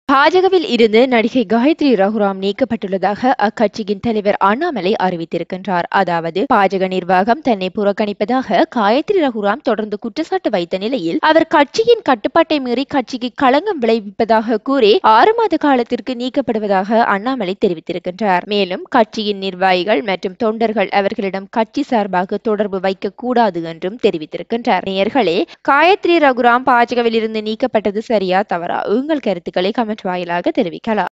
பாஜகவில் இருந்து நடிகை காயத்ரி ரகுராம் நீக்கப்பட்டுள்ளதாக அக்கட்சியின் தலைவர் அண்ணாமலை அறிவித்திருக்கின்றார் அதாவது பாஜக நிர்வாகம் தன்னை புறக்கணிப்பதாக காயத்ரி ரகுராம் தொடர்ந்து குற்றச்சாட்டு வைத்த நிலையில் அவர் கட்சியின் கட்டுப்பாட்டை மீறி கட்சிக்கு களங்கம் விளைவிப்பதாக கூறி ஆறு மாத காலத்திற்கு நீக்கப்படுவதாக அண்ணாமலை தெரிவித்திருக்கின்றார் மேலும் கட்சியின் நிர்வாகிகள் மற்றும் தொண்டர்கள் அவர்களிடம் கட்சி சார்பாக தொடர்பு வைக்க கூடாது என்றும் தெரிவித்திருக்கின்றார் நேயர்களே காயத்ரி ரகுராம் பாஜகவில் இருந்து நீக்கப்பட்டது சரியா தவறா உங்கள் கருத்துக்களை கமெண்ட் வாயிலாக தெரிவிக்கலாம்